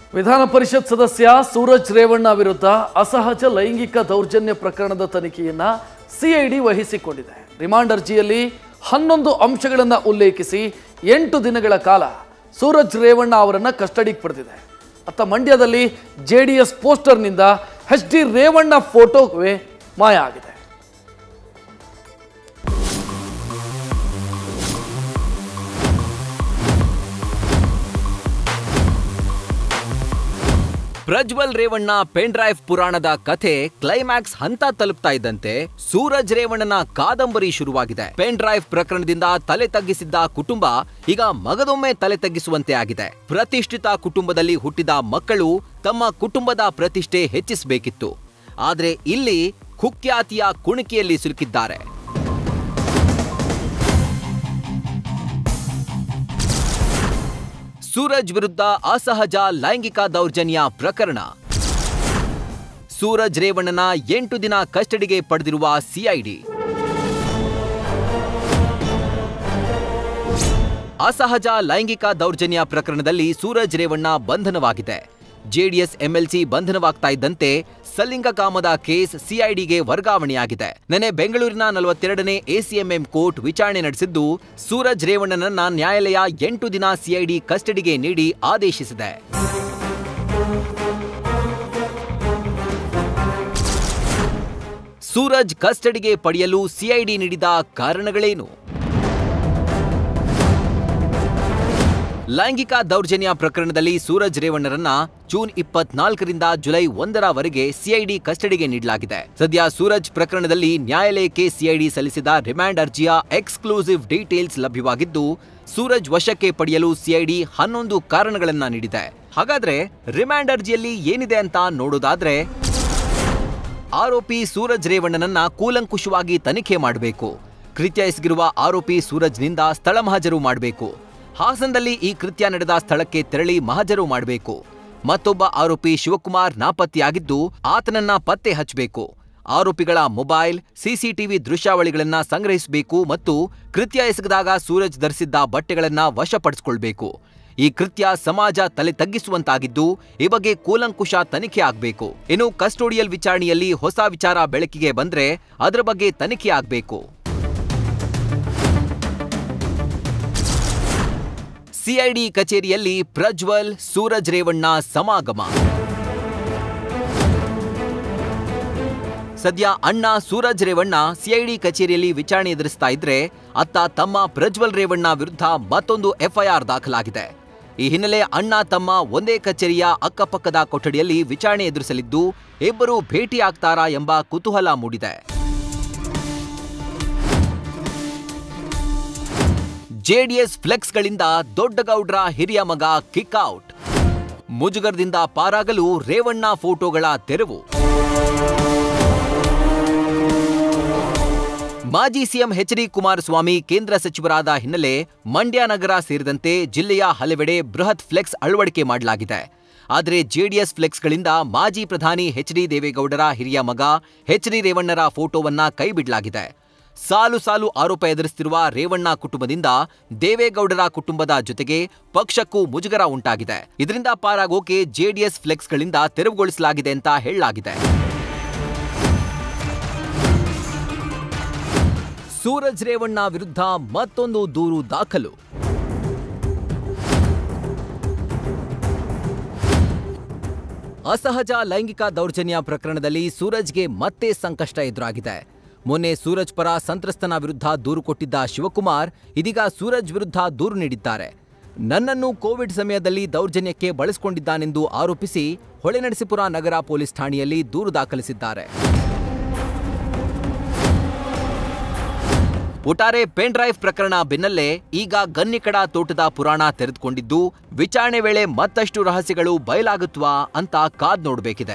ವಿಧಾನ ಪರಿಷತ್ ಸದಸ್ಯ ಸೂರಜ್ ರೇವಣ್ಣ ವಿರುದ್ಧ ಅಸಹಜ ಲೈಂಗಿಕ ದೌರ್ಜನ್ಯ ಪ್ರಕರಣದ ತನಿಖೆಯನ್ನ ಸಿಐಡಿ ವಹಿಸಿಕೊಂಡಿದೆ ರಿಮಾಂಡ್ ಅರ್ಜಿಯಲ್ಲಿ ಹನ್ನೊಂದು ಅಂಶಗಳನ್ನು ಉಲ್ಲೇಖಿಸಿ ಎಂಟು ದಿನಗಳ ಕಾಲ ಸೂರಜ್ ರೇವಣ್ಣ ಅವರನ್ನ ಕಸ್ಟಡಿಗೆ ಪಡೆದಿದೆ ಅತ್ತ ಮಂಡ್ಯದಲ್ಲಿ ಜೆ ಡಿ ಎಸ್ ಪೋಸ್ಟರ್ನಿಂದ ಎಚ್ ಡಿ ರೇವಣ್ಣ ಫೋಟೋವೇ ಮಾಯ ಆಗಿದೆ ಪ್ರಜ್ವಲ್ ರೇವಣ್ಣ ಪೆನ್ ಡ್ರೈವ್ ಪುರಾಣದ ಕಥೆ ಕ್ಲೈಮ್ಯಾಕ್ಸ್ ಹಂತ ತಲುಪ್ತಾ ಇದ್ದಂತೆ ಸೂರಜ್ ರೇವಣ್ಣನ ಕಾದಂಬರಿ ಶುರುವಾಗಿದೆ ಪೆನ್ ಡ್ರೈವ್ ಪ್ರಕರಣದಿಂದ ತಲೆ ತಗ್ಗಿಸಿದ್ದ ಕುಟುಂಬ ಈಗ ಮಗದೊಮ್ಮೆ ತಲೆ ತಗ್ಗಿಸುವಂತೆ ಆಗಿದೆ ಪ್ರತಿಷ್ಠಿತ ಕುಟುಂಬದಲ್ಲಿ ಹುಟ್ಟಿದ ಮಕ್ಕಳು ತಮ್ಮ ಕುಟುಂಬದ ಪ್ರತಿಷ್ಠೆ ಹೆಚ್ಚಿಸಬೇಕಿತ್ತು ಆದ್ರೆ ಇಲ್ಲಿ ಕುಖ್ಯಾತಿಯ ಕುಣಿಕೆಯಲ್ಲಿ ಸಿಲುಕಿದ್ದಾರೆ ಸೂರಜ್ ವಿರುದ್ಧ ಅಸಹಜ ಲೈಂಗಿಕ ದೌರ್ಜನ್ಯ ಪ್ರಕರಣ ಸೂರಜ್ ರೇವಣ್ಣನ ಎಂಟು ದಿನ ಕಸ್ಟಡಿಗೆ ಪಡೆದಿರುವ ಸಿಐಡಿ ಅಸಹಜ ಲೈಂಗಿಕ ದೌರ್ಜನ್ಯ ಪ್ರಕರಣದಲ್ಲಿ ಸೂರಜ್ ರೇವಣ್ಣ ಬಂಧನವಾಗಿದೆ ಜೆಡಿಎಸ್ ಎಂಎಲ್ಸಿ ಬಂಧನವಾಗ್ತಾ ಇದ್ದಂತೆ ಸಲಿಂಗ ಕಾಮದ ಕೇಸ್ ಸಿಐಡಿಗೆ ವರ್ಗಾವಣೆಯಾಗಿದೆ ನೆನೆ ಬೆಂಗಳೂರಿನ ನಲವತ್ತೆರಡನೇ ಎಸಿಎಂಎಂ ಕೋರ್ಟ್ ವಿಚಾರಣೆ ನಡೆಸಿದ್ದು ಸೂರಜ್ ರೇವಣ್ಣನನ್ನ ನ್ಯಾಯಾಲಯ ಎಂಟು ದಿನ ಸಿಐಡಿ ಕಸ್ಟಡಿಗೆ ನೀಡಿ ಆದೇಶಿಸಿದೆ ಸೂರಜ್ ಕಸ್ಟಡಿಗೆ ಪಡೆಯಲು ಸಿಐಡಿ ನೀಡಿದ ಕಾರಣಗಳೇನು ಲೈಂಗಿಕ ದೌರ್ಜನ್ಯ ಪ್ರಕರಣದಲ್ಲಿ ಸೂರಜ್ ರೇವಣ್ಣರನ್ನ ಜೂನ್ ಇಪ್ಪತ್ನಾಲ್ಕರಿಂದ ಜುಲೈ ಒಂದರವರೆಗೆ ಸಿಐಡಿ ಕಸ್ಟಡಿಗೆ ನೀಡಲಾಗಿದೆ ಸದ್ಯ ಸೂರಜ್ ಪ್ರಕರಣದಲ್ಲಿ ನ್ಯಾಯಾಲಯಕ್ಕೆ ಸಿಐಡಿ ಸಲ್ಲಿಸಿದ ರಿಮ್ಯಾಂಡ್ ಅರ್ಜಿಯ ಎಕ್ಸ್ಕ್ಲೂಸಿವ್ ಡೀಟೇಲ್ಸ್ ಲಭ್ಯವಾಗಿದ್ದು ಸೂರಜ್ ವಶಕ್ಕೆ ಪಡೆಯಲು ಸಿಐಡಿ ಹನ್ನೊಂದು ಕಾರಣಗಳನ್ನ ನೀಡಿದೆ ಹಾಗಾದ್ರೆ ರಿಮ್ಯಾಂಡ್ ಅರ್ಜಿಯಲ್ಲಿ ಏನಿದೆ ಅಂತ ನೋಡೋದಾದ್ರೆ ಆರೋಪಿ ಸೂರಜ್ ರೇವಣ್ಣನನ್ನ ಕೂಲಂಕುಷವಾಗಿ ತನಿಖೆ ಮಾಡಬೇಕು ಕೃತ್ಯ ಎಸಗಿರುವ ಆರೋಪಿ ಸೂರಜ್ನಿಂದ ಸ್ಥಳ ಮಹಜರು ಮಾಡಬೇಕು ಹಾಸನದಲ್ಲಿ ಈ ಕೃತ್ಯ ನಡೆದ ಸ್ಥಳಕ್ಕೆ ತೆರಳಿ ಮಹಜರು ಮಾಡಬೇಕು ಮತ್ತೊಬ್ಬ ಆರೋಪಿ ಶಿವಕುಮಾರ್ ನಾಪತ್ತೆಯಾಗಿದ್ದು ಆತನನ್ನ ಪತ್ತೆ ಹಚ್ಚಬೇಕು ಆರೋಪಿಗಳ ಮೊಬೈಲ್ ಸಿಸಿಟಿವಿ ದೃಶ್ಯಾವಳಿಗಳನ್ನ ಸಂಗ್ರಹಿಸಬೇಕು ಮತ್ತು ಕೃತ್ಯ ಎಸಗಿದಾಗ ಸೂರಜ್ ಧರಿಸಿದ್ದ ಬಟ್ಟೆಗಳನ್ನ ವಶಪಡಿಸಿಕೊಳ್ಬೇಕು ಈ ಕೃತ್ಯ ಸಮಾಜ ತಲೆ ತಗ್ಗಿಸುವಂತಾಗಿದ್ದು ಈ ಬಗ್ಗೆ ಕೂಲಂಕುಷ ತನಿಖೆ ಆಗಬೇಕು ಇನ್ನು ಕಸ್ಟೋಡಿಯಲ್ ವಿಚಾರಣೆಯಲ್ಲಿ ಹೊಸ ವಿಚಾರ ಬೆಳಕಿಗೆ ಬಂದ್ರೆ ಅದರ ಬಗ್ಗೆ ತನಿಖೆ ಆಗಬೇಕು ಸಿಐಡಿ ಕಚೇರಿಯಲ್ಲಿ ಪ್ರಜ್ವಲ್ ಸೂರಜ್ ರೇವಣ್ಣ ಸಮಾಗಮ ಸದ್ಯ ಅಣ್ಣ ಸೂರಜ್ ರೇವಣ್ಣ ಸಿಐಡಿ ಕಚೇರಿಯಲ್ಲಿ ವಿಚಾರಣೆ ಎದುರಿಸ್ತಾ ಇದ್ರೆ ಅತ್ತ ತಮ್ಮ ಪ್ರಜ್ವಲ್ ರೇವಣ್ಣ ವಿರುದ್ಧ ಮತ್ತೊಂದು ಎಫ್ಐಆರ್ ದಾಖಲಾಗಿದೆ ಈ ಹಿನ್ನೆಲೆ ಅಣ್ಣ ತಮ್ಮ ಒಂದೇ ಕಚೇರಿಯ ಅಕ್ಕಪಕ್ಕದ ಕೊಠಡಿಯಲ್ಲಿ ವಿಚಾರಣೆ ಎದುರಿಸಲಿದ್ದು ಇಬ್ಬರು ಭೇಟಿಯಾಗ್ತಾರಾ ಎಂಬ ಕುತೂಹಲ ಮೂಡಿದೆ ಜೆಡಿಎಸ್ ಫ್ಲೆಕ್ಸ್ಗಳಿಂದ ದೊಡ್ಡಗೌಡ್ರ ಹಿರಿಯ ಮಗ ಕಿಕ್ಔಟ್ ಮುಜುಗರದಿಂದ ಪಾರಾಗಲು ರೇವಣ್ಣ ಫೋಟೋಗಳ ತೆರವು ಮಾಜಿ ಸಿಎಂ ಎಚ್ ಡಿ ಕುಮಾರಸ್ವಾಮಿ ಕೇಂದ್ರ ಸಚಿವರಾದ ಹಿನ್ನೆಲೆ ಮಂಡ್ಯ ನಗರ ಸೇರಿದಂತೆ ಜಿಲ್ಲೆಯ ಹಲವೆಡೆ ಬೃಹತ್ ಫ್ಲೆಕ್ಸ್ ಅಳವಡಿಕೆ ಮಾಡಲಾಗಿದೆ ಆದರೆ ಜೆಡಿಎಸ್ ಫ್ಲೆಕ್ಸ್ಗಳಿಂದ ಮಾಜಿ ಪ್ರಧಾನಿ ಎಚ್ ಡಿ ದೇವೇಗೌಡರ ಹಿರಿಯ ಮಗ ಎಚ್ ಡಿ ರೇವಣ್ಣರ ಫೋಟೋವನ್ನ ಕೈಬಿಡಲಾಗಿದೆ ಸಾಲು ಸಾಲು ಆರೋಪ ಎದುರಿಸುತ್ತಿರುವ ರೇವಣ್ಣ ಕುಟುಂಬದಿಂದ ದೇವೇಗೌಡರ ಕುಟುಂಬದ ಜೊತೆಗೆ ಪಕ್ಷಕ್ಕೂ ಮುಜುಗರ ಉಂಟಾಗಿದೆ ಇದರಿಂದ ಪಾರಾಗೋಕೆ ಜೆಡಿಎಸ್ ಫ್ಲೆಕ್ಸ್ಗಳಿಂದ ತೆರವುಗೊಳಿಸಲಾಗಿದೆ ಅಂತ ಹೇಳಲಾಗಿದೆ ಸೂರಜ್ ರೇವಣ್ಣ ವಿರುದ್ಧ ಮತ್ತೊಂದು ದೂರು ದಾಖಲು ಅಸಹಜ ಲೈಂಗಿಕ ದೌರ್ಜನ್ಯ ಪ್ರಕರಣದಲ್ಲಿ ಸೂರಜ್ಗೆ ಮತ್ತೆ ಸಂಕಷ್ಟ ಎದುರಾಗಿದೆ ಮೊನ್ನೆ ಸೂರಜ್ ಪರ ಸಂತ್ರಸ್ತನ ವಿರುದ್ಧ ದೂರು ಕೊಟ್ಟಿದ್ದ ಶಿವಕುಮಾರ್ ಇದೀಗ ಸೂರಜ್ ವಿರುದ್ಧ ದೂರು ನೀಡಿದ್ದಾರೆ ನನ್ನನ್ನು ಕೋವಿಡ್ ಸಮಯದಲ್ಲಿ ದೌರ್ಜನ್ಯಕ್ಕೆ ಬಳಸಿಕೊಂಡಿದ್ದಾನೆಂದು ಆರೋಪಿಸಿ ಹೊಳೆನರಸೀಪುರ ನಗರ ಪೊಲೀಸ್ ಠಾಣೆಯಲ್ಲಿ ದೂರು ದಾಖಲಿಸಿದ್ದಾರೆ ಒಟ್ಟಾರೆ ಪೆನ್ ಡ್ರೈವ್ ಪ್ರಕರಣ ಬೆನ್ನಲ್ಲೇ ಈಗ ಗನ್ನಿಕಡ ತೋಟದ ಪುರಾಣ ತೆರೆದುಕೊಂಡಿದ್ದು ವಿಚಾರಣೆ ವೇಳೆ ಮತ್ತಷ್ಟು ರಹಸ್ಯಗಳು ಬಯಲಾಗುತ್ತವಾ ಅಂತ ಕಾದ್ ನೋಡಬೇಕಿದೆ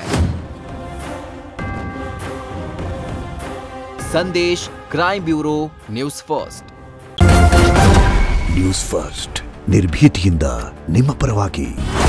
Sandesh crime bureau news first news first ನಿರ್ಭೀತಿಯಿಂದ ನಿಮ್ಮ ಪರವಾಗಿ